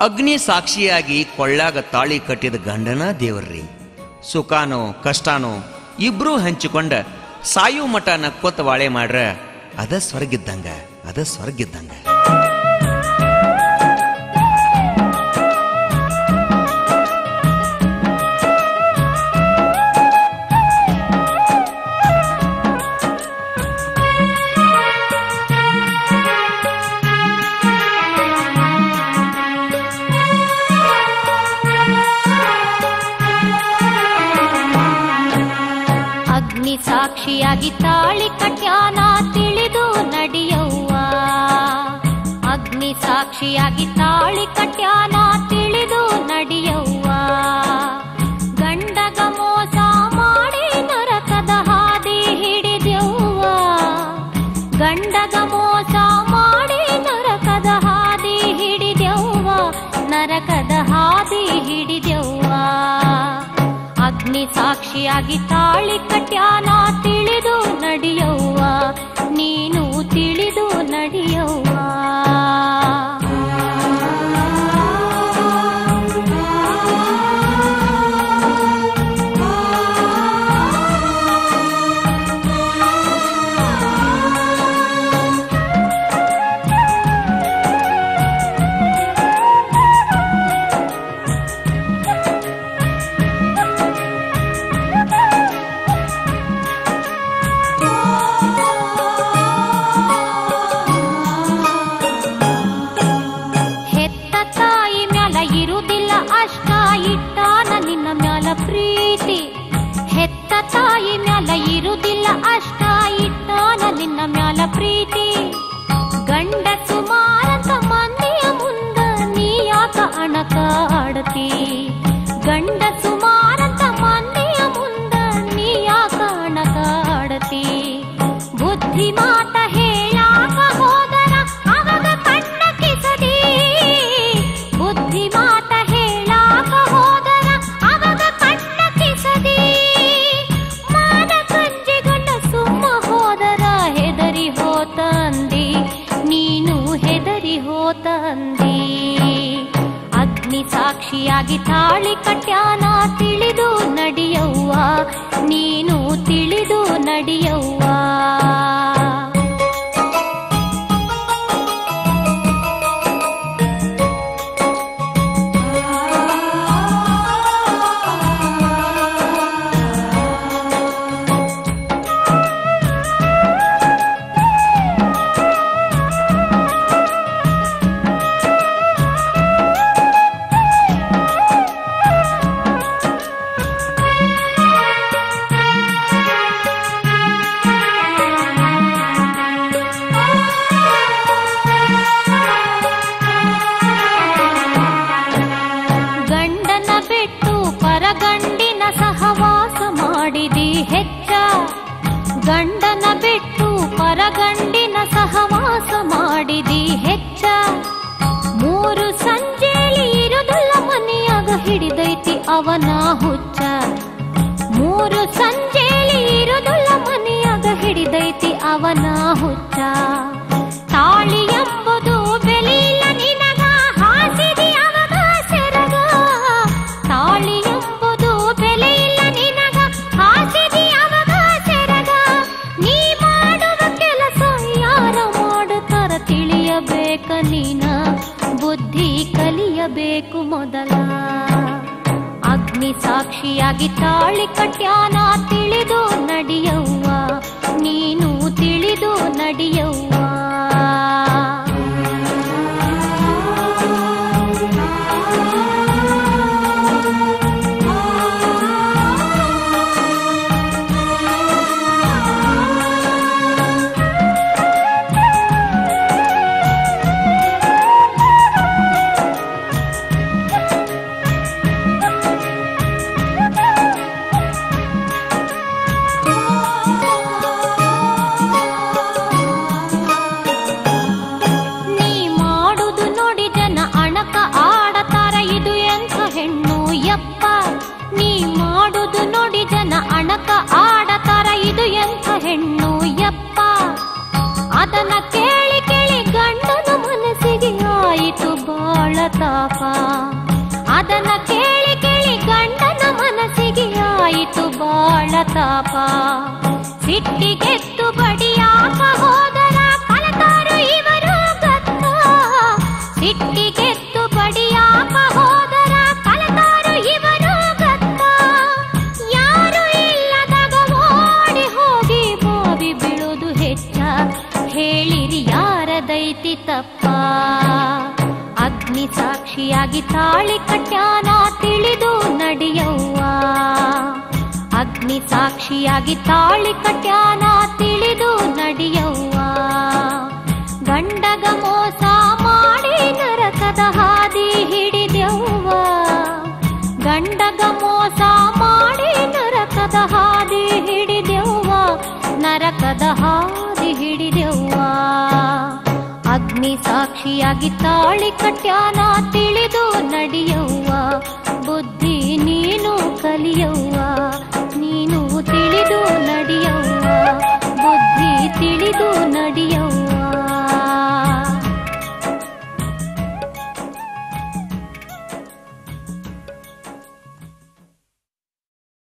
ಅಗ್ನಿ ಸಾಕ್ಷಿಯಾಗಿ ಕೊಳ್ಳಾಗ ತಾಳಿ ಕಟ್ಟಿದ ಗಂಡನ ದೇವರ್ರಿ ಸುಖಾನೋ ಕಷ್ಟಾನೋ ಇಬ್ರೂ ಹಂಚಿಕೊಂಡ ಸಾಯು ಮಠ ನಕ್ಕೊತ್ತ ಬಾಳೆ ಮಾಡ್ರ ಅದ ಸ್ವರ್ಗಿದ್ದಂಗ ಅದ ಸ್ವರ್ಗಿದ್ದಂಗ ಅಗ್ನಿ ಸಾಕ್ಷಿಯಾಗಿ ತಾಳಿ ಕಟ್ಯಾನ ತಿಳಿದು ನಡೆಯವ್ವ ಅಗ್ನಿ ಸಾಕ್ಷಿಯಾಗಿ ತಾಳಿ ಕಟ್ಯಾನ ತಿಳಿದು ನಡೆಯವ್ವ ಗಂಡಗ ಮೋಸ ಮಾಡಿ ನರಕದ ಹಾದಿ ಹಿಡಿದೆವ್ವ ಗಂಡಗ ಮೋಸ ಮಾಡಿ ನರಕದ ಹಾದಿ ಹಿಡಿದೆವ್ವ ನರಕದ ಹಾದಿ ಹಿಡಿದೆವ್ವ ಅಗ್ನಿ ಸಾಕ್ಷಿಯಾಗಿ ತಾಳಿ ಕಟ್ಯಾನ ತಿಳಿದು ನಡೆಯವ್ವ ನೀನು ತಿಳಿದು ನಡೆಯವ್ವ ಹೆತ್ತ ತಾಯಿ ಮ್ಯಾಲ ಇರುವುದಿಲ್ಲ ಅಷ್ಟ ಇಟ್ಟಾನ ನಿನ್ನ ಮ್ಯಾಲ ಪ್ರೀತಿ ಹೆತ್ತ ತಾಯಿ ಮ್ಯಾಲ ಇರುವುದಿಲ್ಲ ಅಷ್ಟ ಇಟ್ಟಾನ ನಿನ್ನ ಮ್ಯಾಲ ಪ್ರೀತಿ ಗಂಡ ಸುಮಾರಂತ ಮಂದಿಯ ಮುಂದ ನೀ ಯಾಕ ಅಣಕ ಆಡತಿ ಗಂಡ ಸುಮಾರಂತ ಮಂದಿಯ ಮುಂದ ನೀ ಯಾಕ ಅಣಕ ಆಡತಿ ಬುದ್ಧಿ ಮಾತ ಹೇಳಾಕ ಹೋದರ ಅವಾಗ ಕಣ್ಣ ಕಿಸದಿ ಬುದ್ಧಿ ಮಾತ ಹೇಳಾಕ ಹೋದರ ಅವಾಗ ಕಣ್ಣ ಕಿಸದಿ ಮಾನ ಕಂಜಿ ಗಂಡ ಸುಮ್ಮ ಹೋದರ ಹೆದರಿ ಹೋತಂದಿ ನೀನು ಹೆದರಿ ಹೋತಂದಿ ಅಗ್ನಿ ಸಾಕ್ಷಿಯಾಗಿ ತಾಳಿ ಕಟ್ಯಾನ ತಿಳಿದು ನಡೆಯವ್ವ ನೀನು ತಿಳಿದು ನಡೆಯವ್ವ ಗಂಡನ ಬಿಟ್ಟು ಪರಗಂಡಿನ ಸಹವಾಸ ಮಾಡಿದಿ ಹೆಚ್ಚ ಗಂಡನ ಬಿಟ್ಟು ಪರಗಂಡಿನ ಸಹವಾಸ ಮಾಡಿದಿ ಹೆಚ್ಚ ಮೂರು ಸಂಜೆಲಿ ಇರುದಲ್ಲ ಮನೆಯಾಗ ಹಿಡಿದೈತಿ ಅವನ ಹುಚ್ಚ ಮೂರು ಸಂಜೆಲಿ ಇರುದಲ್ಲ ಮನೆಯಾಗ ಹಿಡಿದೈತಿ ಅವನ ಹುಚ್ಚ ತಾಳಿ ಎಂಬುದು ಬೆಲೆಯಿಲ್ಲ ನಿನಗ ಹಾಸಿದಿ ಅವಗ ಸೆರಗ ತಾಳಿ ಎಂಬುದು ಬೆಲೆಯಿಲ್ಲ ನಿನಗ ಹಾಸಿದಿ ಅವಗ ಸೆರಗ ನೀ ಮಾಡುವ ಕೆಲಸ ಯಾರ ಮಾಡುತ್ತಾರ ತಿಳಿಯಬೇಕ ನೀನ ಬುದ್ಧಿ ಕಲಿಯಬೇಕು ಮೊದಲ ಅಗ್ನಿ ಸಾಕ್ಷಿಯಾಗಿ ತಾಳಿ ಕಟ್ಯಾನ ತಿಳಿದು ನಡೆಯವ್ವ ನೀನು ತಿಳಿದು ನಡೆಯವ್ವ ತಾಪ ಅದನ್ನ ಕೇಳಿ ಕೇಳಿ ಗಂಡನ ಮನಸ್ಸಿಗೆ ಆಯಿತು ಬಾಳ ತಾಪ ಸಿಟ್ಟಿಗೆತ್ತು ಬಡಿಯಾಕ ಹೋದರ ಕಲತಾರು ಇವರು ಗತ್ತ ಸಿಟ್ಟಿಗೆತ್ತು ಬಡಿಯಾಕ ಹೋದರ ಕಲತಾರು ಇವರು ಗತ್ತ ಯಾರು ಇಲ್ಲದಾಗ ಓಡಿ ಹೋಗಿ ಬೋಬಿ ಬೀಳುವುದು ಹೆಚ್ಚ ಹೇಳಿರಿ ಯಾರದೈತಿ ತಪ್ಪ ಅಗ್ನಿ ಸಾಕ್ಷಿಯಾಗಿ ತಾಳಿ ಕಟ್ಯಾನ ತಿಳಿದು ನಡೆಯವ್ವ ಅಗ್ನಿ ಸಾಕ್ಷಿಯಾಗಿ ತಾಳಿ ಕಟ್ಯಾನ ತಿಳಿದು ನಡೆಯವ್ವ ಗಂಡಗ ಮೋಸ ಮಾಡಿ ನರಕದ ಹಾದಿ ಹಿಡಿದೆವ್ವ ಗಂಡಗ ಮೋಸ ಮಾಡಿ ನರಕದ ಹಾದಿ ಹಿಡಿದೆವ್ವ ನರಕದ ಹಾದಿ ಹಿಡಿದೆವ್ವ ಅಗ್ನಿ ಸಾಕ್ಷಿಯಾಗಿ ತಾಳಿ ಕಟ್ಯಾನ ತಿಳಿದು ನಡೆಯವ್ವ ಬುದ್ಧಿ ನೀನು ಕಲಿಯವ್ವ ನೀನು ತಿಳಿದು ನಡೆಯವ್ವ ಬುದ್ಧಿ ತಿಳಿದು ನಡೆಯವ್ವ